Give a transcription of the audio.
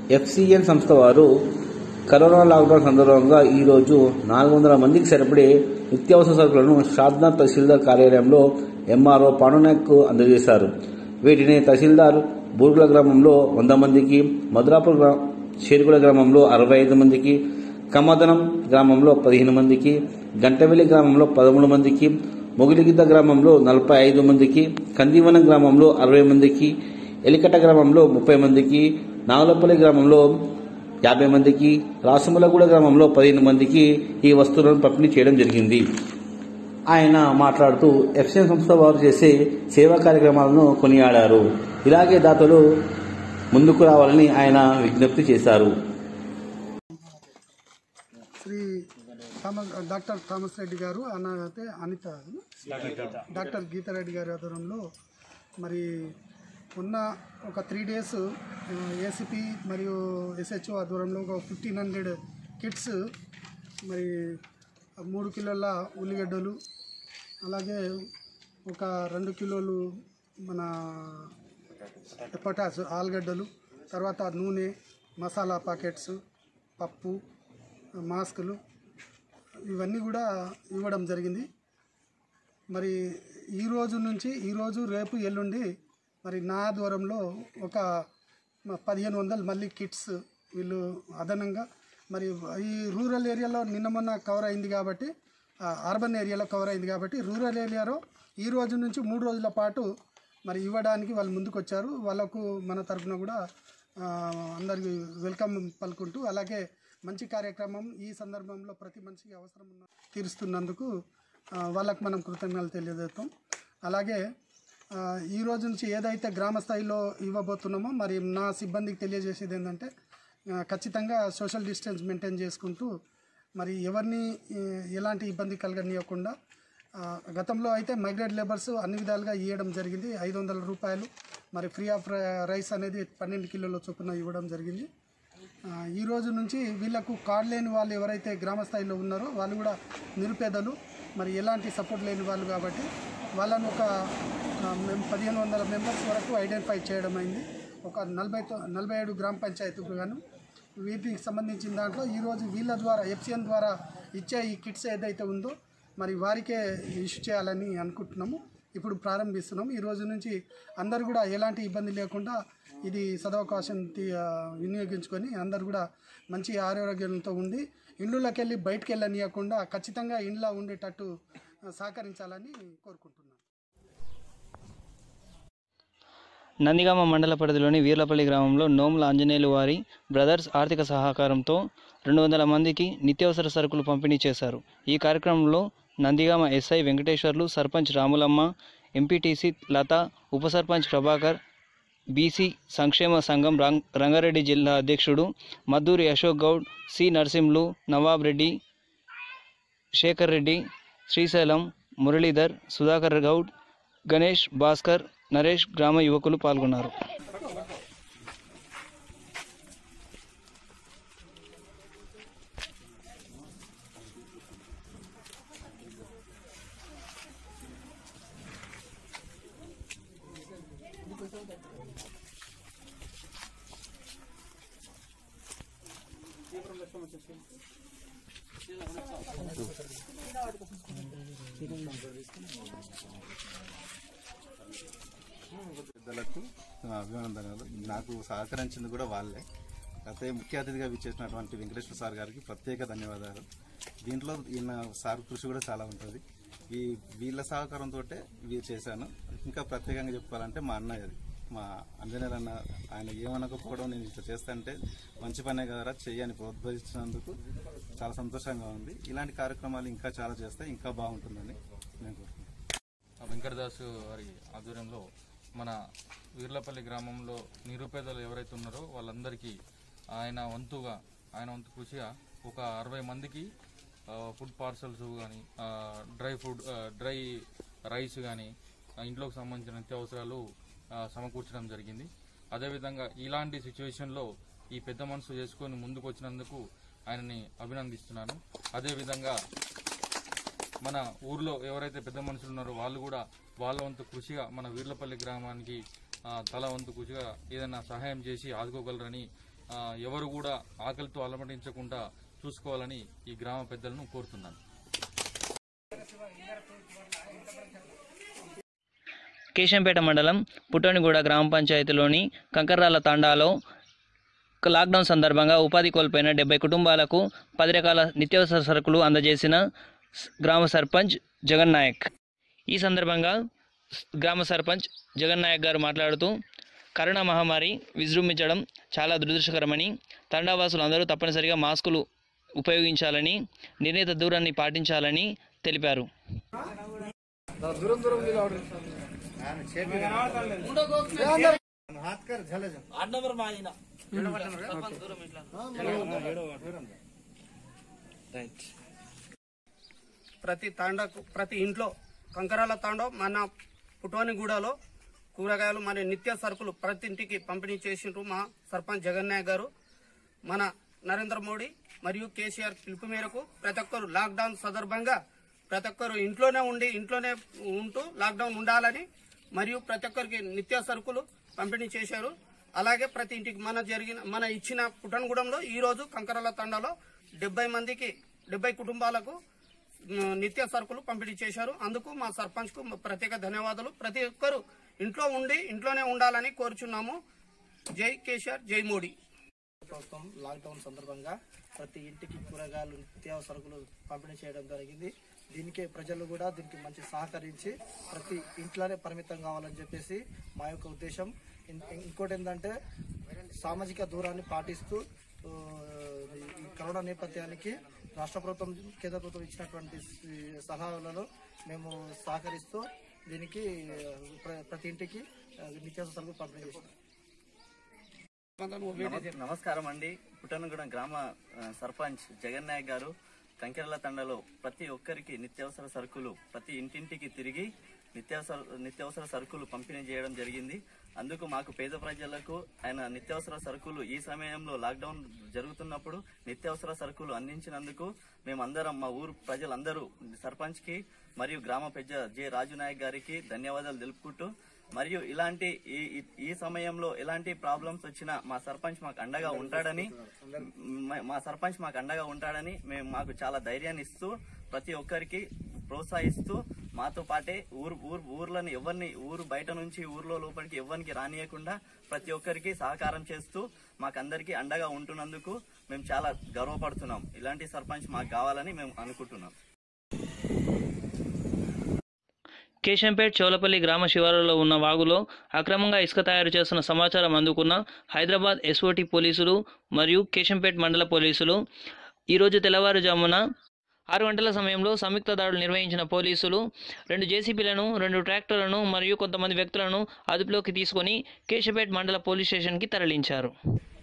FCL సంస్థ వారు corona lockdown సందర్భంగా ఈ రోజు నాలుగు వందల మందికి సరిపడే నిత్యావసర సరుకులను షాద్నా తహసీల్దార్ కార్యాలయంలో ఎంఆర్ఓ పాండునాయక్ అందజేశారు వీటిని తహసీల్దార్ బూర్గుల గ్రామంలో వంద మందికి మధురాపూర్ గ్రా షేర్గుల గ్రామంలో అరవై ఐదు మందికి కమదనం గ్రామంలో పదిహేను మందికి గంటవెల్లి గ్రామంలో పదమూడు మందికి మొగిలిగిద్ద గ్రామంలో నలభై ఐదు మందికి కందివనం గ్రామంలో అరవై మందికి ఎలికట గ్రామంలో ముప్పై మందికి నాగులపల్లి గ్రామంలో యాభై మందికి రాసములగూడ గ్రామంలో పదిహేను మందికి ఈ వస్తువులను పంపిణీ చేయడం జరిగింది ఆయన మాట్లాడుతూ ఎఫ్సిఎన్ సంస్థ వారు చేసే సేవా కార్యక్రమాలను కొనియాడారు ఇలాగే దాతలు ముందుకు రావాలని ఆయన విజ్ఞప్తి చేశారు Shri Thomas doctor Thomas Reddy garu అన్న అయితే అనిత డాక్టర్ గీతారెడ్డి గారి ఆధ్వర్యంలో మరి ఉన్న ఒక త్రీ డేస్ ఏసీపీ మరియు ఎస్హెచ్ఓ ఆధ్వర్యంలో ఒక ఫిఫ్టీన్ హండ్రెడ్ కిట్స్ మరి మూడు కిలోల ఉల్లిగడ్డలు అలాగే ఒక రెండు కిలోలు మన పొటాస్ ఆలుగడ్డలు తర్వాత నూనె మసాలా ప్యాకెట్స్ పప్పు మాస్కులు ఇవన్నీ కూడా ఇవ్వడం జరిగింది మరి ఈ రోజు నుంచి ఈరోజు రేపు ఎల్లుండి మరి నా ఆధ్వర్యంలో ఒక మ- పదిహేను వందలు మళ్ళీ కిట్స్ వీళ్ళు అదనంగా మరి ఈ రూరల్ ఏరియాలో నిన్న మొన్న కవర్ అయింది కాబట్టి ఆ, అర్బన్ ఏరియాలో కవర్ అయింది కాబట్టి రూరల్ ఏరియాలో ఈ రోజు నుంచి మూడు రోజుల పాటు మరి ఇవ్వడానికి వాళ్ళు ముందుకు వచ్చారు వాళ్ళకు మన తరఫున కూడా ఆ, అందరికి వెల్కమ్ పలుకుంటూ అలాగే మంచి కార్యక్రమం ఈ సందర్భంలో ప్రతి మనిషికి అవసరం ఉన్న తీరుస్తున్నందుకు ఆ, వాళ్ళకు మనం కృతజ్ఞతలు తెలియజేస్తాం అలాగే ఆ, ఈ రోజు నుంచి ఏదైతే గ్రామ స్థాయిలో ఇవ్వబోతున్నామో మరి నా సిబ్బందికి తెలియజేసేది ఏంటంటే ఆ, ఖచ్చితంగా సోషల్ డిస్టెన్స్ మెయింటైన్ చేసుకుంటూ మరి ఎవరిని ఏ, ఎలాంటి ఇబ్బంది కలగనియకుండా ఆ, గతంలో అయితే మైగ్రేట్ లేబర్స్ అన్ని విధాలుగా ఇవ్వడం జరిగింది ఐదు వందల రూపాయలు మరి ఫ్రీ ఆఫ్ రైస్ అనేది పన్నెండు కిలోల చొప్పున ఇవ్వడం జరిగింది ఆ, ఈ రోజు నుంచి వీళ్ళకు కార్డు లేని వాళ్ళు ఎవరైతే గ్రామ స్థాయిలో ఉన్నారో వాళ్ళు కూడా నిరుపేదలు మరి ఎలాంటి సపోర్ట్ లేని వాళ్ళు కాబట్టి వాళ్ళను ఒక ఆ, మేము పదిహేను వందల మెంబర్స్ వరకు ఐడెంటిఫై చేయడం అయింది ఒక నలభై తొ- నలభై ఏడు గ్రామ పంచాయతీలకు గాను వీటికి సంబంధించిన దాంట్లో ఈరోజు వీళ్ళ ద్వారా ఎఫ్సిఎన్ ద్వారా ఇచ్చే ఈ కిట్స్ ఏదైతే ఉందో మరి వారికే ఇష్యూ చేయాలని అనుకుంటున్నాము ఇప్పుడు ప్రారంభిస్తున్నాము ఈ రోజు నుంచి అందరు కూడా ఎలాంటి ఇబ్బంది లేకుండా ఇది సదవకాశం తీ- ఆ, వినియోగించుకొని అందరు కూడా మంచి ఆరోగ్యంతో ఉండి ఇండ్లకి వెళ్ళి బయటికి వెళ్ళనియకుండా ఖచ్చితంగా ఇంట్లో ఉండేటట్టు ఆ, సహకరించాలని కోరుకుంటున్నాను నందిగామ మండల పరిధిలోని వీర్లపల్లి గ్రామంలో నోముల ఆంజనేయులు వారి బ్రదర్స్ ఆర్థిక సహకారంతో రెండు వందల మందికి నిత్యావసర సరుకులు పంపిణీ చేశారు ఈ కార్యక్రమంలో నందిగామ ఎస్ఐ వెంకటేశ్వర్లు సర్పంచ్ రాములమ్మ ఎంపీటీసీ లత ఉప సర్పంచ్ ప్రభాకర్ బీసీ సంక్షేమ సంఘం రంగ్ రంగారెడ్డి జిల్లా అధ్యక్షుడు మద్దూరి అశోక్ గౌడ్ సి నరసింహులు నవాబ్ రెడ్డి శేఖర్ రెడ్డి శ్రీశైలం మురళీధర్ సుధాకర్ గౌడ్ గణేష్ భాస్కర్ నరేష్ గ్రామ యువకులు పాల్గొన్నారు పెద్దలకు నా అభినందనలు నాకు సహకరించింది కూడా వాళ్ళే అయితే ముఖ్య అతిథిగా విచ్చేసినటువంటి వెంకటేశ్వర సార్ గారికి ప్రత్యేక ధన్యవాదాలు దీంట్లో ఈయన సార్ కృషి కూడా చాలా ఉంటుంది ఈ వీళ్ళ సహకారంతో ఇవి చేశాను ఇంకా ప్రత్యేకంగా చెప్పుకోవాలంటే మా అన్నయ్య అది మా అంజనేయులు అన్న ఆయన ఏమనకపోవడం నేను ఇట్లా చేస్తానంటే మంచి పనే కదా చెయ్యని ప్రోత్సహించినందుకు చాలా సంతోషంగా ఉంది ఇలాంటి కార్యక్రమాలు ఇంకా చాలా చేస్తే ఇంకా బాగుంటుందని నేను కోరుకుంటున్నాను ఆ వెంకటదాస్ వారి ఆధ్వర్యంలో మన వీర్లపల్లి గ్రామంలో నిరుపేదలు ఎవరైతే ఉన్నారో వాళ్ళందరికీ ఆయన వంతుగా ఆయన వంతు కృషిగా ఒక అరవై మందికి ఆ, ఫుడ్ పార్సల్స్ కానీ డ్రై ఫుడ్ ఆ, డ్రై రైస్ కానీ ఇంట్లోకి సంబంధించిన నిత్యావసరాలు ఆ, సమకూర్చడం జరిగింది అదేవిధంగా ఇలాంటి సిచ్యువేషన్లో ఈ పెద్ద మనసు చేసుకొని ముందుకు వచ్చినందుకు ఆయనని అభినందిస్తున్నాను అదేవిధంగా మన ఊర్లో ఎవరైతే పెద్ద మనుషులు ఉన్నారో వాళ్ళు కూడా వాళ్ళ వంతు కృషిగా మన వీర్లపల్లి గ్రామానికి ఆ, తల వంతు కృషిగా ఏదైనా సహాయం చేసి ఆదుకోగలరని ఆ, ఎవరు కూడా ఆకలితో అలమటించకుండా చూసుకోవాలని ఈ గ్రామ పెద్దలను కోరుతున్నాను కేశంపేట మండలం పుట్టనిగూడ గ్రామ పంచాయతీలోని కంకర్రాల తాండాలో లాక్డౌన్ సందర్భంగా ఉపాధి కోల్పోయిన డెబ్బై కుటుంబాలకు పది రకాల నిత్యావసర సరుకులు అందజేసిన స్- గ్రామ సర్పంచ్ జగన్ నాయక్ ఈ సందర్భంగా స్- గ్రామ సర్పంచ్ జగన్ నాయక్ గారు మాట్లాడుతూ కరోనా మహమ్మారి విజృంభించడం చాలా దురదృష్టకరమని తండావాసులు అందరూ తప్పనిసరిగా మాస్కులు ఉపయోగించాలని నిర్ణీత దూరాన్ని పాటించాలని తెలిపారు ప్రతి తాండకు ప్రతి ఇంట్లో కంకరాల తాండం మన పుటోనిగూడలో కూరగాయలు మన నిత్య సరుకులు ప్రతి ఇంటికి పంపిణీ చేసిండ్రు మా సర్పంచ్ జగన్నాయక్ గారు మన నరేంద్ర మోడీ మరియు కేసీఆర్ పిలుపు మేరకు ప్రతి ఒక్కరు లాక్డౌన్ సందర్భంగా ప్రతి ఒక్కరు ఇంట్లోనే ఉండి ఇంట్లోనే ఉంటూ లాక్డౌన్ ఉండాలని మరియు ప్రతి ఒక్కరికి నిత్య సరుకులు పంపిణీ చేశారు అలాగే ప్రతి ఇంటికి మన జరిగిన మన ఇచ్చిన పుట్టనగూడెంలో ఈ రోజు కంకరాల తండాలో డెబ్బై మందికి డెబ్బై కుటుంబాలకు మ్, నిత్య సరుకులు పంపిణీ చేశారు అందుకు మా సర్పంచ్ కు ప్రత్యేక ధన్యవాదాలు ప్రతి ఒక్కరు ఇంట్లో ఉండి ఇంట్లోనే ఉండాలని కోరుచున్నాము జై కేసీఆర్ జై మోడీ ప్రభుత్వం లాక్డౌన్ సందర్భంగా ప్రతి ఇంటికి కూరగాయలు నిత్యావసరకులు పంపిణీ చేయడం జరిగింది దీనికే ప్రజలు కూడా దీనికి మంచి సహకరించి ప్రతి ఇంట్లోనే పరిమితం కావాలని చెప్పేసి మా యొక్క ఉద్దేశం ఇం- ఇంకోటి ఏంటంటే సామాజిక దూరాన్ని పాటిస్తూ ఆ, ఈ కరోనా నేపథ్యానికి రాష్ట్ర ప్రభుత్వం కేంద్ర ప్రభుత్వం ఇచ్చినటువంటి స- సలహాలలో మేము సహకరిస్తూ దీనికి ఆ, ప్ర- ప్రతి ఇంటికి ఆ, నిత్యావసర సరుకులు పంపిణీ చేస్తాం నమ- నమస్కారం అండి పుట్టనగూడెం గ్రామ ఆ, సర్పంచ్ జగన్ నాయక్ గారు కంకెరల తండలో ప్రతి ఒక్కరికి నిత్యావసర సరుకులు ప్రతి ఇంటింటికి తిరిగి నిత్యావసర నిత్యావసర సరుకులు పంపిణీ చేయడం జరిగింది అందుకు మాకు పేద ప్రజలకు ఆయన నిత్యావసర సరుకులు ఈ సమయంలో లాక్డౌన్ జరుగుతున్నప్పుడు నిత్యావసర సరుకులు అందించినందుకు మేమందరం మా ఊరు ప్రజలందరూ సర్పంచ్ కి మరియు గ్రామ పెద్ద జె రాజు నాయక్ గారికి ధన్యవాదాలు తెలుపుకుంటూ మరియు ఇలాంటి ఈ ఈ- ఈ సమయంలో ఎలాంటి ప్రాబ్లమ్స్ వచ్చినా మా సర్పంచ్ మాకు అండగా ఉంటాడని మ- మా సర్పంచ్ మాకు అండగా ఉంటాడని మేము మాకు చాలా ధైర్యాన్ని ఇస్తూ ప్రతి ఒక్కరికి ప్రోత్సహిస్తూ మాతో పాటే ఊరు ఊరు ఊర్లని ఎవరిని ఊరు బయట నుంచి ఊర్లో లోపలికి ఎవరికి రానియకుండా ప్రతి ఒక్కరికి సహకారం చేస్తూ మాకందరికీ అండగా ఉంటున్నందుకు మేము చాలా గర్వపడుతున్నాం ఇలాంటి సర్పంచ్ మాకు కావాలని మేము అనుకుంటున్నాం కేశంపేట్ చౌలపల్లి గ్రామ శివారులో ఉన్న వాగులో అక్రమంగా ఇసుక తయారు చేస్తున్న సమాచారం అందుకున్న హైదరాబాద్ ఎస్ఓటి పోలీసులు మరియు కేశంపేట్ మండల పోలీసులు ఈరోజు తెల్లవారుజామున ఆరు గంటల సమయంలో సంయుక్త దాడులు నిర్వహించిన పోలీసులు రెండు జేసీబీలను రెండు ట్రాక్టర్లను మరియు కొంతమంది వ్యక్తులను అదుపులోకి తీసుకొని కేశంపేట్ మండల పోలీస్ స్టేషన్కి తరలించారు